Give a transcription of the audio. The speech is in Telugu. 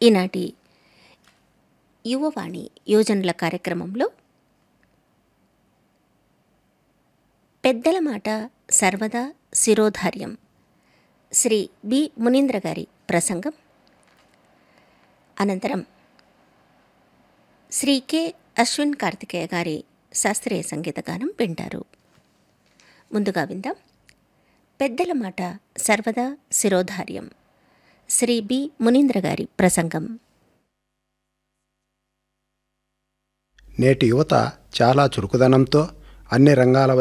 ఈనాటి యువవాణి యోజనల కార్యక్రమంలో పెద్దల మాట సర్వదా శిరోధార్యం శ్రీ బి మునీంద్ర గారి ప్రసంగం అనంతరం శ్రీ కె అశ్విన్ కార్తికేయ గారి శాస్త్రీయ సంగీత గానం వింటారు ముందుగా విందాం పెద్దల మాట సర్వదా శిరోధార్యం శ్రీ బి మునీంద్ర గారి ప్రసంగం నేటి యువత చాలా చురుకుదనంతో అన్ని రంగాల